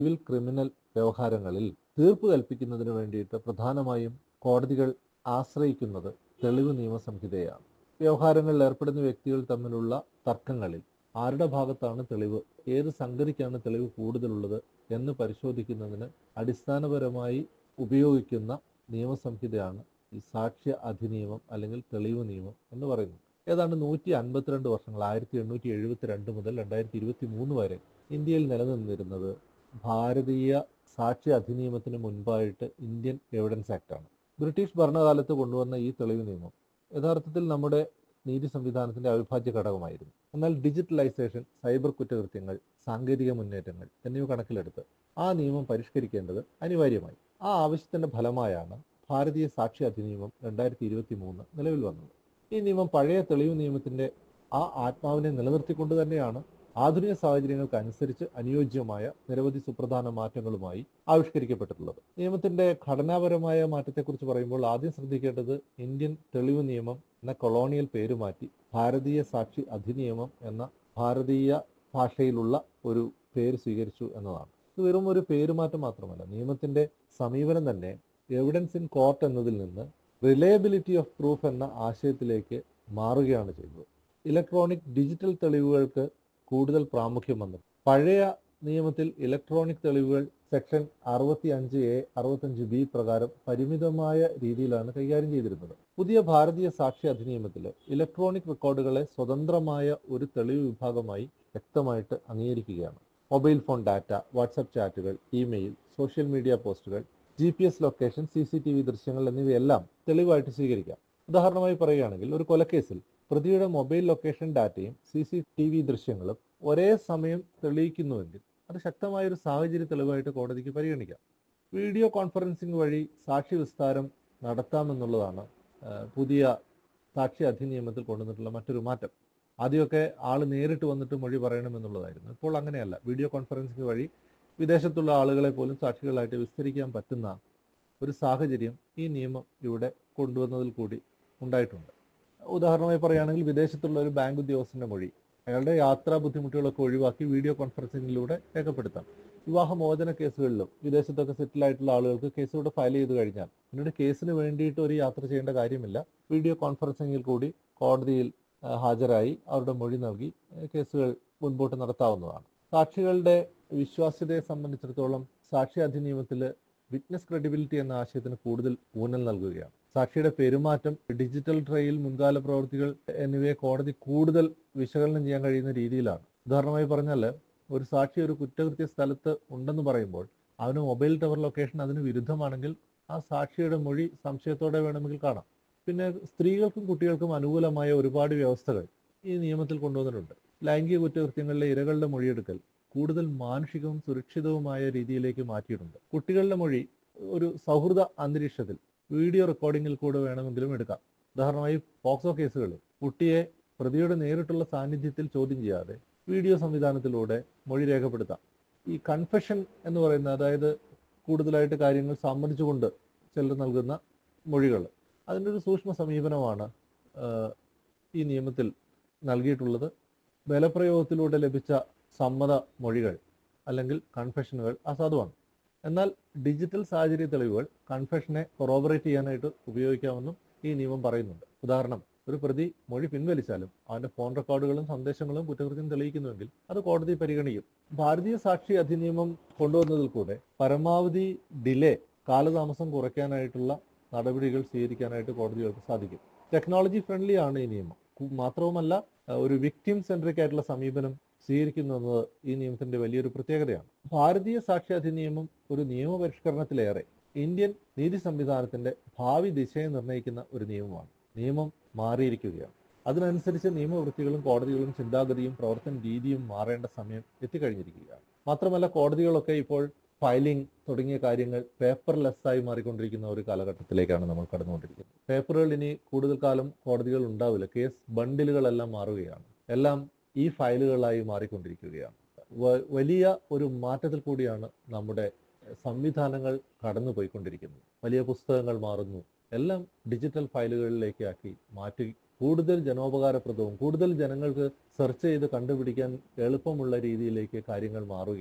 civil criminal വ്യവഹാരങ്ങളിൽ തീർപ്പ് കൽപ്പിക്കുന്നതിന് വേണ്ടിയിട്ട് പ്രധാനമായും കോടതികൾ ആശ്രയിക്കുന്നത് തെളിവ് നിയമസംഹിതയാണ് വ്യവഹാരങ്ങളിൽ ഏർപ്പെടുന്ന വ്യക്തികൾ തമ്മിലുള്ള തർക്കങ്ങളിൽ ആരുടെ ഭാഗത്താണ് തെളിവ് ഏത് സംഗതിക്കാണ് തെളിവ് കൂടുതലുള്ളത് എന്ന് പരിശോധിക്കുന്നതിന് അടിസ്ഥാനപരമായി ഉപയോഗിക്കുന്ന നിയമസംഹിതയാണ് ഈ സാക്ഷ്യ അധിനിയമം അല്ലെങ്കിൽ തെളിവ് നിയമം എന്ന് പറയുന്നത് ഏതാണ്ട് നൂറ്റി അൻപത്തിരണ്ട് വർഷങ്ങൾ ആയിരത്തി എണ്ണൂറ്റി എഴുപത്തി രണ്ട് മുതൽ രണ്ടായിരത്തി ഇരുപത്തി മൂന്ന് വരെ ഇന്ത്യയിൽ നിലനിന്നിരുന്നത് ഭാരതീയ സാക്ഷ്യ അധിനിയമത്തിന് മുൻപായിട്ട് ഇന്ത്യൻ എവിഡൻസ് ആക്ട് ആണ് ബ്രിട്ടീഷ് ഭരണകാലത്ത് കൊണ്ടുവന്ന ഈ തെളിവ് നിയമം യഥാർത്ഥത്തിൽ നമ്മുടെ നീതി സംവിധാനത്തിന്റെ അവിഭാജ്യ ഘടകമായിരുന്നു എന്നാൽ ഡിജിറ്റലൈസേഷൻ സൈബർ കുറ്റകൃത്യങ്ങൾ സാങ്കേതിക മുന്നേറ്റങ്ങൾ എന്നിവ കണക്കിലെടുത്ത് ആ നിയമം പരിഷ്കരിക്കേണ്ടത് അനിവാര്യമായി ആ ആവശ്യത്തിന്റെ ഫലമായാണ് ഭാരതീയ സാക്ഷ്യ അധിനിയമം രണ്ടായിരത്തി ഇരുപത്തി മൂന്ന് നിലവിൽ വന്നത് ഈ നിയമം പഴയ തെളിവ് നിയമത്തിന്റെ ആ ആത്മാവിനെ നിലനിർത്തിക്കൊണ്ട് തന്നെയാണ് ആധുനിക സാഹചര്യങ്ങൾക്ക് അനുസരിച്ച് അനുയോജ്യമായ നിരവധി സുപ്രധാന മാറ്റങ്ങളുമായി ആവിഷ്കരിക്കപ്പെട്ടിട്ടുള്ളത് നിയമത്തിന്റെ ഘടനാപരമായ മാറ്റത്തെക്കുറിച്ച് പറയുമ്പോൾ ആദ്യം ശ്രദ്ധിക്കേണ്ടത് ഇന്ത്യൻ തെളിവ് നിയമം എന്ന കൊളോണിയൽ പേര് മാറ്റി ഭാരതീയ സാക്ഷി അധിനിയമം എന്ന ഭാരതീയ ഭാഷയിലുള്ള ഒരു പേര് സ്വീകരിച്ചു എന്നതാണ് ഇത് വെറും ഒരു പേരുമാറ്റം മാത്രമല്ല നിയമത്തിന്റെ സമീപനം തന്നെ എവിഡൻസ് ഇൻ കോർട്ട് എന്നതിൽ നിന്ന് റിലയബിലിറ്റി ഓഫ് പ്രൂഫ് എന്ന ആശയത്തിലേക്ക് മാറുകയാണ് ചെയ്തത് ഇലക്ട്രോണിക് ഡിജിറ്റൽ തെളിവുകൾക്ക് കൂടുതൽ പ്രാമുഖ്യം വന്നു പഴയ നിയമത്തിൽ ഇലക്ട്രോണിക് തെളിവുകൾ സെക്ഷൻ അറുപത്തി അഞ്ച് എ അറുപത്തഞ്ച് ബി പ്രകാരം പരിമിതമായ രീതിയിലാണ് കൈകാര്യം ചെയ്തിരുന്നത് പുതിയ ഭാരതീയ സാക്ഷി അധിനിയമത്തിൽ ഇലക്ട്രോണിക് റെക്കോർഡുകളെ സ്വതന്ത്രമായ ഒരു തെളിവ് വിഭാഗമായി വ്യക്തമായിട്ട് അംഗീകരിക്കുകയാണ് മൊബൈൽ ഫോൺ ഡാറ്റ വാട്സപ്പ് ചാറ്റുകൾ ഇമെയിൽ സോഷ്യൽ മീഡിയ പോസ്റ്റുകൾ G P S location C C T V ദൃശ്യങ്ങൾ എന്നിവയെല്ലാം തെളിവായിട്ട് സ്വീകരിക്കാം ഉദാഹരണമായി പറയുകയാണെങ്കിൽ ഒരു കൊലക്കേസിൽ പ്രതിയുടെ മൊബൈൽ ലൊക്കേഷൻ ഡാറ്റയും സി സി ടി വി ദൃശ്യങ്ങളും ഒരേ സമയം തെളിയിക്കുന്നുവെങ്കിൽ അത് ശക്തമായ ഒരു സാഹചര്യ തെളിവായിട്ട് കോടതിക്ക് പരിഗണിക്കാം വീഡിയോ കോൺഫറൻസിംഗ് വഴി സാക്ഷി വിസ്താരം നടത്താമെന്നുള്ളതാണ് ആ, പുതിയ സാക്ഷി അധിനിയമത്തിൽ കൊണ്ടുവന്നിട്ടുള്ള മറ്റൊരു മാറ്റം ആദ്യമൊക്കെ ആൾ നേരിട്ട് വന്നിട്ട് മൊഴി പറയണമെന്നുള്ളതായിരുന്നു ഇപ്പോൾ അങ്ങനെയല്ല വീഡിയോ കോൺഫറൻസിംഗ് വഴി വിദേശത്തുള്ള ആളുകളെ പോലും സാക്ഷികളായിട്ട് വിസ്തരിക്കാൻ പറ്റുന്ന ഒരു സാഹചര്യം ഈ നിയമം ഇവിടെ കൊണ്ടുവന്നതിൽ കൂടി ഉണ്ടായിട്ടുണ്ട് ഉദാഹരണമായി പറയുകയാണെങ്കിൽ വിദേശത്തുള്ള ഒരു ബാങ്ക് ഉദ്യോഗസ്ഥന്റെ മൊഴി അയാളുടെ യാത്രാ ബുദ്ധിമുട്ടുകളൊക്കെ ഒഴിവാക്കി വീഡിയോ കോൺഫറൻസിംഗിലൂടെ രേഖപ്പെടുത്താം വിവാഹമോചന കേസുകളിലും വിദേശത്തൊക്കെ സെറ്റിൽ ആയിട്ടുള്ള ആളുകൾക്ക് കേസുകൂടെ ഫയൽ ചെയ്ത് കഴിഞ്ഞാൽ പിന്നീട് കേസിന് വേണ്ടിയിട്ട് ഒരു യാത്ര ചെയ്യേണ്ട കാര്യമില്ല വീഡിയോ കോൺഫറൻസിംഗിൽ കൂടി കോടതിയിൽ ആ, ഹാജരായി അവരുടെ മൊഴി നൽകി ആ, കേസുകൾ മുൻപോട്ട് നടത്താവുന്നതാണ് സാക്ഷികളുടെ വിശ്വാസ്യതയെ സംബന്ധിച്ചിടത്തോളം സാക്ഷി അധിനിയമത്തിൽ വിറ്റ്നസ് ക്രെഡിബിലിറ്റി എന്ന ആശയത്തിന് കൂടുതൽ ഊന്നൽ നൽകുകയാണ് സാക്ഷിയുടെ പെരുമാറ്റം ഡിജിറ്റൽ ട്രയൽ മുൻകാല പ്രവൃത്തികൾ എന്നിവയെ കോടതി കൂടുതൽ വിശകലനം ചെയ്യാൻ കഴിയുന്ന രീതിയിലാണ് ഉദാഹരണമായി പറഞ്ഞാൽ ഒരു സാക്ഷി ഒരു കുറ്റകൃത്യ സ്ഥലത്ത് ഉണ്ടെന്ന് പറയുമ്പോൾ അവന് മൊബൈൽ ടവർ ലൊക്കേഷൻ അതിന് വിരുദ്ധമാണെങ്കിൽ ആ സാക്ഷിയുടെ മൊഴി സംശയത്തോടെ വേണമെങ്കിൽ കാണാം പിന്നെ സ്ത്രീകൾക്കും കുട്ടികൾക്കും അനുകൂലമായ ഒരുപാട് വ്യവസ്ഥകൾ ഈ നിയമത്തിൽ കൊണ്ടുവന്നിട്ടുണ്ട് ലൈംഗിക കുറ്റകൃത്യങ്ങളിലെ ഇരകളുടെ മൊഴിയെടുക്കൽ കൂടുതൽ മാനുഷികവും സുരക്ഷിതവുമായ രീതിയിലേക്ക് മാറ്റിയിട്ടുണ്ട് കുട്ടികളുടെ മൊഴി ഒരു സൗഹൃദ അന്തരീക്ഷത്തിൽ വീഡിയോ റെക്കോർഡിങ്ങിൽ കൂടെ വേണമെങ്കിലും എടുക്കാം ഉദാഹരണമായി പോക്സോ കേസുകളിൽ കുട്ടിയെ പ്രതിയുടെ നേരിട്ടുള്ള സാന്നിധ്യത്തിൽ ചോദ്യം ചെയ്യാതെ വീഡിയോ സംവിധാനത്തിലൂടെ മൊഴി രേഖപ്പെടുത്താം ഈ കൺഫെഷൻ എന്ന് പറയുന്ന അതായത് കൂടുതലായിട്ട് കാര്യങ്ങൾ സമ്മതിച്ചുകൊണ്ട് ചിലർ നൽകുന്ന മൊഴികൾ അതിൻ്റെ ഒരു സൂക്ഷ്മ സമീപനമാണ് ആഹ്, ഈ നിയമത്തിൽ നൽകിയിട്ടുള്ളത് ബലപ്രയോഗത്തിലൂടെ ലഭിച്ച സമ്മത മൊഴികൾ അല്ലെങ്കിൽ കൺഫെഷനുകൾ അസാധുവാണ് എന്നാൽ ഡിജിറ്റൽ സാഹചര്യ തെളിവുകൾ കൺഫെഷനെ കൊറോബറേറ്റ് ചെയ്യാനായിട്ട് ഉപയോഗിക്കാമെന്നും ഈ നിയമം പറയുന്നുണ്ട് ഉദാഹരണം ഒരു പ്രതി മൊഴി പിൻവലിച്ചാലും അവന്റെ ഫോൺ റെക്കോർഡുകളും സന്ദേശങ്ങളും കുറ്റകൃത്യം തെളിയിക്കുന്നുവെങ്കിൽ അത് കോടതി പരിഗണിക്കും ഭാരതീയ സാക്ഷി അധിനിയമം കൊണ്ടുവന്നതിൽ കൂടെ പരമാവധി ഡിലേ കാലതാമസം കുറയ്ക്കാനായിട്ടുള്ള നടപടികൾ സ്വീകരിക്കാനായിട്ട് കോടതികൾക്ക് സാധിക്കും ടെക്നോളജി ഫ്രണ്ട്ലി ആണ് ഈ നിയമം കു- മാത്രവുമല്ല അഹ് ഒരു വിക്ടിം സെൻട്രിക് ആയിട്ടുള്ള സമീപനം സ്വീകരിക്കുന്നു എന്നത് ഈ നിയമത്തിന്റെ വലിയൊരു പ്രത്യേകതയാണ് ഭാരതീയ സാക്ഷി അധിനിയമം ഒരു നിയമപരിഷ്കരണത്തിലേറെ ഇന്ത്യൻ നീതി സംവിധാനത്തിന്റെ ഭാവി ദിശയെ നിർണ്ണയിക്കുന്ന ഒരു നിയമമാണ് നിയമം മാറിയിരിക്കുകയാണ് അതിനനുസരിച്ച് നിയമവൃത്തികളും കോടതികളും ചിന്താഗതിയും പ്രവർത്തന രീതിയും മാറേണ്ട സമയം എത്തിക്കഴിഞ്ഞിരിക്കുകയാണ് മാത്രമല്ല കോടതികളൊക്കെ ഇപ്പോൾ ഫയലിംഗ് തുടങ്ങിയ കാര്യങ്ങൾ പേപ്പർലെസ് ആയി മാറിക്കൊണ്ടിരിക്കുന്ന ഒരു കാലഘട്ടത്തിലേക്കാണ് നമ്മൾ കടന്നുകൊണ്ടിരിക്കുന്നത് പേപ്പറുകൾ ഇനി കൂടുതൽ കാലം കോടതികൾ ഉണ്ടാവില്ല കേസ് ബണ്ടിലുകളെല്ലാം മാറുകയാണ് എല്ലാം ഈ ഫയലുകളായി മാറിക്കൊണ്ടിരിക്കുകയാണ് വ- വലിയ ഒരു മാറ്റത്തിൽ കൂടിയാണ് നമ്മുടെ സംവിധാനങ്ങൾ കടന്നു പോയിക്കൊണ്ടിരിക്കുന്നത് വലിയ പുസ്തകങ്ങൾ മാറുന്നു എല്ലാം ഡിജിറ്റൽ ഫയലുകളിലേക്ക് ആക്കി മാറ്റി കൂടുതൽ ജനോപകാരപ്രദവും കൂടുതൽ ജനങ്ങൾക്ക് സെർച്ച് ചെയ്ത് കണ്ടുപിടിക്കാൻ എളുപ്പമുള്ള രീതിയിലേക്ക് കാര്യങ്ങൾ മാറുകയാണ്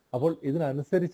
അപ്പോൾ ഇതിനനുസരിച്ച്